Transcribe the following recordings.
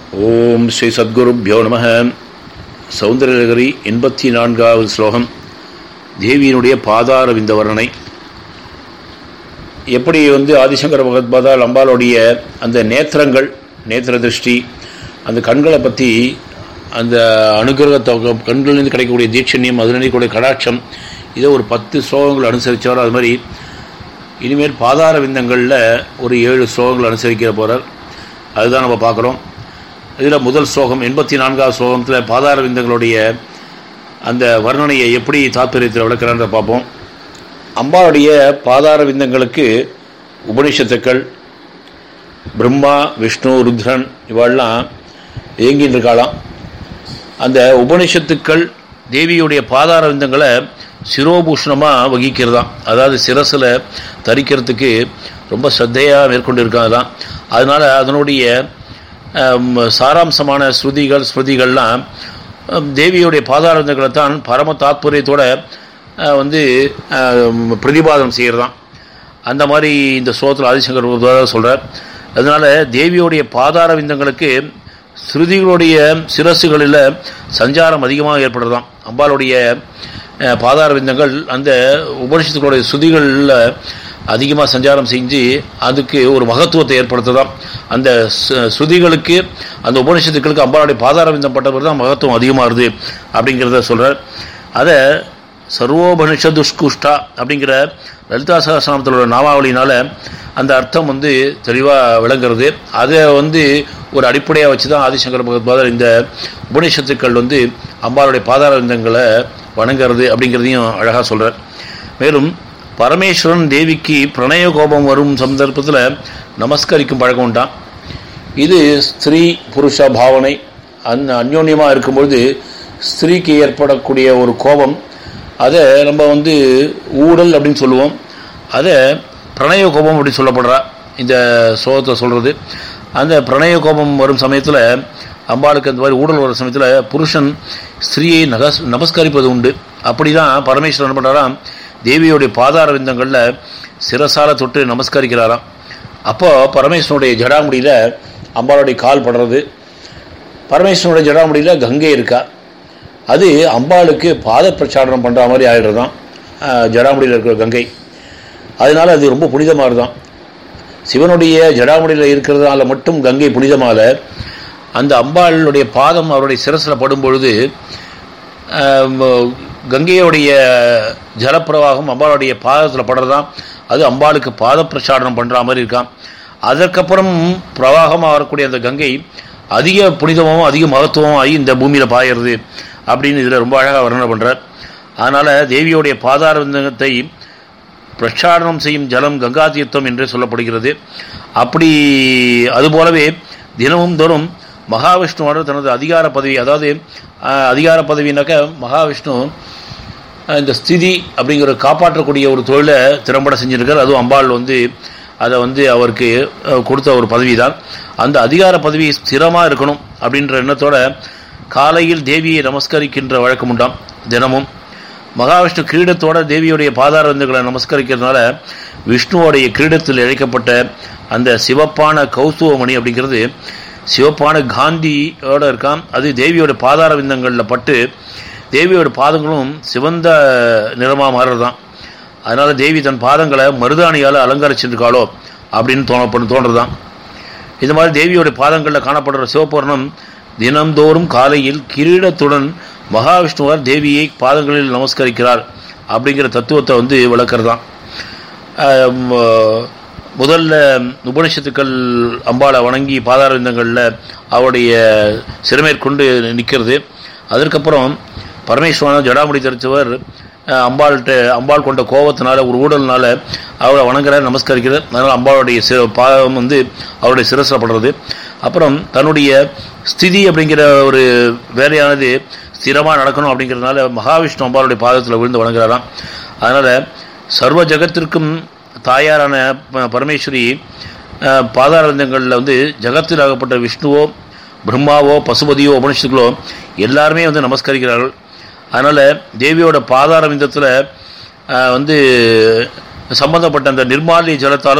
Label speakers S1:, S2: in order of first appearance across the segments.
S1: ஓம் ஸ்ரீ சத்குருப்யோ நம சௌந்தரலகரி எண்பத்தி நான்காவது ஸ்லோகம் தேவியினுடைய பாதார விந்த வர்ணனை எப்படி வந்து ஆதிசங்கர பகவத்பாதால் அம்பாளுடைய அந்த நேத்திரங்கள் நேத்திர திருஷ்டி அந்த கண்களை பற்றி அந்த அனுகிரகத்தை கண்களிலிருந்து கிடைக்கக்கூடிய தீட்சண்யம் அதிலிருந்து கூடிய கடாட்சம் இதை ஒரு பத்து ஸ்லோகங்கள் அனுசரித்தவர் அது மாதிரி இனிமேல் பாதார விந்தங்களில் ஒரு ஏழு ஸ்லோகங்கள் அனுசரிக்கிற போகிறார் அதுதான் நம்ம பார்க்குறோம் இதில் முதல் ஸ்லோகம் எண்பத்தி நான்காவது ஸ்லோகத்தில் பாதார விந்தங்களுடைய அந்த வர்ணனையை எப்படி தாத்பரியத்தில் விளக்கிறான்ற பார்ப்போம் அம்பாளுடைய பாதார விந்தங்களுக்கு உபனிஷத்துக்கள் பிரம்மா விஷ்ணு ருத்ரன் இவாள்லாம் இயங்கின்னு இருக்காளாம் அந்த உபனிஷத்துக்கள் தேவியுடைய பாதார விந்தங்களை சிரோபூஷணமாக வகிக்கிறதாம் அதாவது சிரசில் தரிக்கிறதுக்கு ரொம்ப ஸ்ரத்தையாக மேற்கொண்டு இருக்காங்களாம் அதனால் அதனுடைய சாராம்சமான ஸ்ருதிகள் ஸ்ருதிகள்லாம் தேவியுடைய பாதாரங்களை தான் பரம தாத்பரியத்தோட வந்து பிரதிபாதனம் செய்கிறதாம் அந்த மாதிரி இந்த ஸ்லோகத்தில் ஆதிசங்கர் சொல்கிறார் அதனால் தேவியுடைய பாதார விந்தங்களுக்கு ஸ்ருதிகளுடைய சிரசுகளில் சஞ்சாரம் அதிகமாக ஏற்படுறதாம் அம்பாளுடைய பாதார விந்தங்கள் அந்த உபனிஷத்துக்களுடைய ஸ்ருதிகளில் அதிகமாக சஞ்சாரம் செஞ்சு அதுக்கு ஒரு மகத்துவத்தை ஏற்படுத்துதான் அந்த ஸ்ருதிகளுக்கு அந்த உபனிஷத்துக்களுக்கு அம்பாளுடைய பாதார விந்தம் பட்டவர் தான் மகத்துவம் அதிகமாகுது அப்படிங்கிறத சொல்கிறார் அதை சர்வோபனிஷ துஷ்குஷ்டா அப்படிங்கிற லலிதா சகசிரநாமத்தோட நாமாவளினால் அந்த அர்த்தம் வந்து தெளிவாக விளங்குறது அதை வந்து ஒரு அடிப்படையாக வச்சு தான் ஆதிசங்கர பகவத்பாதர் இந்த உபனிஷத்துக்கள் வந்து அம்பாளுடைய பாதார விந்தங்களை வணங்குறது அப்படிங்கிறதையும் அழகாக சொல்கிறார் மேலும் பரமேஸ்வரன் தேவிக்கு பிரணய கோபம் வரும் சந்தர்ப்பத்தில் நமஸ்கரிக்கும் பழக்கம் உண்டான் இது ஸ்திரீ புருஷ பாவனை அந் அந்யோன்யமாக இருக்கும்பொழுது ஸ்திரீக்கு ஏற்படக்கூடிய ஒரு கோபம் அதை நம்ம வந்து ஊடல் அப்படின்னு சொல்லுவோம் அதை பிரணய கோபம் அப்படின்னு சொல்லப்படுறா இந்த சோகத்தை சொல்கிறது அந்த பிரணய கோபம் வரும் சமயத்தில் அம்பாளுக்கு அந்த மாதிரி ஊடல் வர சமயத்தில் புருஷன் ஸ்திரீயை நகஸ் நமஸ்கரிப்பது உண்டு அப்படி தான் பரமேஸ்வரன் என்ன பண்ணுறாராம் தேவியோடைய பாதார விந்தங்களில் சிரசால தொட்டு நமஸ்கரிக்கிறாராம் அப்போ பரமேஸ்வரனுடைய ஜடாமுடியில் அம்பாளுடைய கால் படுறது பரமேஸ்வரனுடைய ஜடாமுடியில் கங்கை இருக்கா அது அம்பாளுக்கு பாத பிரச்சாரணம் பண்ணுற மாதிரி ஆகிடுறதான் ஜடாமுடியில் இருக்கிற கங்கை அதனால் அது ரொம்ப புனிதமாக தான் சிவனுடைய ஜடாமுடியில் இருக்கிறதுனால மட்டும் கங்கை புனிதமால அந்த அம்பாளுடைய பாதம் அவருடைய சிரசில் படும் பொழுது கங்கையுடைய ஜலப்பிரவாகம் அம்பாளுடைய பாதத்தில் படுறதாம் அது அம்பாளுக்கு பாத பிரச்சாரணம் பண்ணுற மாதிரி இருக்கான் அதற்கப்புறம் பிரவாகமாக வரக்கூடிய அந்த கங்கை அதிக புனிதமும் அதிக மகத்துவமும் ஆகி இந்த பூமியில் பாயிறது அப்படின்னு இதில் ரொம்ப அழகாக வர்ணனை பண்ணுறார் அதனால் தேவியோடைய பாதார விந்தத்தை பிரச்சாரணம் செய்யும் ஜலம் கங்கா தீர்த்தம் என்றே சொல்லப்படுகிறது அப்படி அதுபோலவே தினமும் தோறும் மகாவிஷ்ணுவோட தனது அதிகார பதவி அதாவது அதிகார பதவினாக்க மகாவிஷ்ணு இந்த ஸ்திதி அப்படிங்கிற காப்பாற்றக்கூடிய ஒரு தொழிலை திறம்பட செஞ்சுருக்கார் அதுவும் அம்பாள் வந்து அதை வந்து அவருக்கு கொடுத்த ஒரு பதவி தான் அந்த அதிகார பதவி ஸ்திரமாக இருக்கணும் அப்படின்ற எண்ணத்தோட காலையில் தேவியை நமஸ்கரிக்கின்ற வழக்கம் உண்டாம் தினமும் மகாவிஷ்ணு கிரீடத்தோட தேவியுடைய பாதார வந்துகளை நமஸ்கரிக்கிறதுனால விஷ்ணுவோடைய கிரீடத்தில் இழைக்கப்பட்ட அந்த சிவப்பான கௌசுவமணி அப்படிங்கிறது சிவப்பான காந்தியோட இருக்கான் அது தேவியோட பாதார விந்தங்களில் பட்டு தேவியோட பாதங்களும் சிவந்த நிறமாக மாறுறதான் அதனால் தேவி தன் பாதங்களை மருதாணியால் அலங்கரிச்சிருக்காளோ அப்படின்னு தோணப்படும் தோன்றதான் இது மாதிரி தேவியோட பாதங்களில் காணப்படுற சிவபூர்ணம் தினந்தோறும் காலையில் கிரீடத்துடன் மகாவிஷ்ணுவார் தேவியை பாதங்களில் நமஸ்கரிக்கிறார் அப்படிங்கிற தத்துவத்தை வந்து விளக்குறதான் முதல்ல உபனிஷத்துக்கள் அம்பாளை வணங்கி பாதார விந்தங்களில் அவருடைய சிறமேற்கொண்டு நிற்கிறது அதற்கப்புறம் பரமேஸ்வரன் ஜடாமுடி தரித்தவர் அம்பாள்கிட்ட அம்பாள் கொண்ட கோபத்தினால ஒரு ஊழல்னால அவரை வணங்குறார் நமஸ்கரிக்கிறார் அதனால் அம்பாளுடைய சி பாதம் வந்து அவருடைய சிரசில் படுறது அப்புறம் தன்னுடைய ஸ்திதி அப்படிங்கிற ஒரு வேலையானது ஸ்திரமாக நடக்கணும் அப்படிங்கிறதுனால மகாவிஷ்ணு அம்பாளுடைய பாதத்தில் விழுந்து வணங்குறாராம் அதனால் சர்வ ஜகத்திற்கும் தாயாரான பரமேஸ்வரி பாதாரந்தங்களில் வந்து ஜகத்தில் ஆகப்பட்ட விஷ்ணுவோ பிரம்மாவோ பசுபதியோ உபனிஷத்துக்களோ எல்லாருமே வந்து நமஸ்கரிக்கிறார்கள் அதனால் தேவியோட பாதார விந்தத்தில் வந்து சம்பந்தப்பட்ட அந்த நிர்மாலிய ஜலத்தாலும்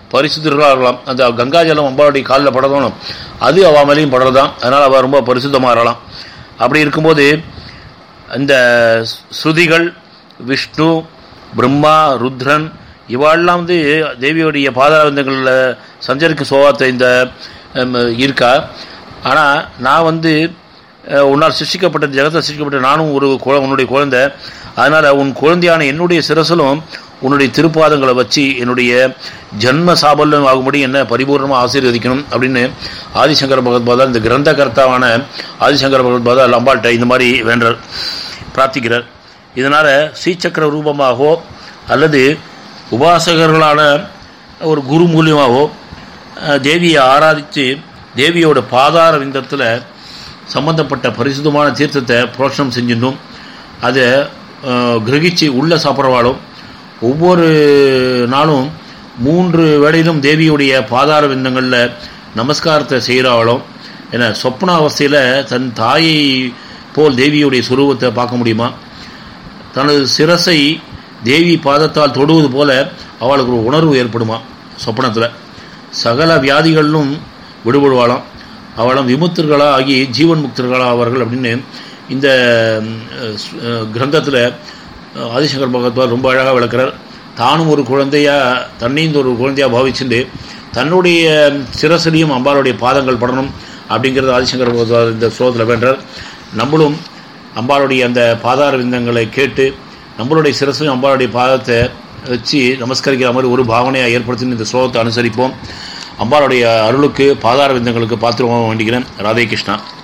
S1: பரிசுத்தர்களாக இருக்கலாம் அந்த கங்காஜலம் அம்பாளுடைய காலில் படணும் அது அவ மேலேயும் படுறதான் அதனால் அவள் ரொம்ப பரிசுத்தமாக இருக்கலாம் அப்படி இருக்கும்போது இந்த ஸ்ருதிகள் விஷ்ணு பிரம்மா ருத்ரன் இவாளெல்லாம் வந்து தேவியோடைய பாதாரந்தங்களில் சஞ்சரிக்கும் சோகத்தை இந்த ஹம், இருக்கா ஆனால் நான் வந்து அஹ், உன்னால் சிருஷ்டிக்கப்பட்ட ஜெகத்தில் சிருஷ்டிக்கப்பட்ட நானும் ஒரு குழ உன்னுடைய குழந்தை அதனால் உன் குழந்தையான என்னுடைய சிரசிலும் உன்னுடைய திருப்பாதங்களை வச்சு என்னுடைய ஜன்ம சாபல்யம் ஆகும்படி என்ன பரிபூர்ணமாக ஆசீர்வதிக்கணும் அப்படின்னு ஆதிசங்கர பகவத்பாதா இந்த கிரந்த கர்த்தாவான ஆதிசங்கர பகவத்பாதா அம்பாள்கிட்ட இந்த மாதிரி வேண்டார் பிரார்த்திக்கிறார் இதனால் ஸ்ரீசக்கர ரூபமாகவோ அல்லது உபாசகர்களான ஒரு குரு மூலியமாகவோ அஹ், தேவியை ஆராதித்து தேவியோட பாதார விந்தத்தில் சம்பந்தப்பட்ட பரிசுத்தமான தீர்த்தத்தை புரோஷனம் செஞ்சிருந்தோம் அதை அஹ், கிரகிச்சு உள்ளே சாப்பிட்றவாளும் ஒவ்வொரு நாளும் மூன்று வேளையிலும் தேவியுடைய பாதார விந்தங்களில் நமஸ்காரத்தை செய்கிறவளும் ஏன்னா சொப்ன அவஸ்தையில் தன் தாயை போல் தேவியுடைய சுரூபத்தை பார்க்க முடியுமா தனது சிரசை தேவி பாதத்தால் தொடுவது போல அவளுக்கு ஒரு உணர்வு ஏற்படுமா சொப்பனத்தில் சகல வியாதிகளிலும் விடுபடுவாளாம் அவளும் விமுக்தர்களா ஆகி ஜீவன் முக்தர்களா ஆவார்கள் அப்படின்னு இந்த கிரந்தத்தில் ஆதிசங்கர் பகவத்வார் ரொம்ப அழகாக விளக்குறார் தானும் ஒரு குழந்தையா தன்னையும் ஒரு குழந்தையா பாவிச்சுட்டு தன்னுடைய சிரசிலையும் அம்பாளுடைய பாதங்கள் படணும் அப்படிங்கிறது ஆதிசங்கர் பகவத்வார் இந்த ஸ்லோகத்தில் வேண்டார் நம்மளும் அம்பாளுடைய அந்த பாதார விந்தங்களை கேட்டு நம்மளுடைய சிரசையும் அம்பாளுடைய பாதத்தை வச்சு நமஸ்கரிக்கிற மாதிரி ஒரு பாவனையை ஏற்படுத்தி இந்த ஸ்லோகத்தை அனுசரிப்போம் அம்பாளுடைய அருளுக்கு பாதார விந்தங்களுக்கு பாத்திரமாக வேண்டிக்கிறேன் ராதே கிருஷ்ணா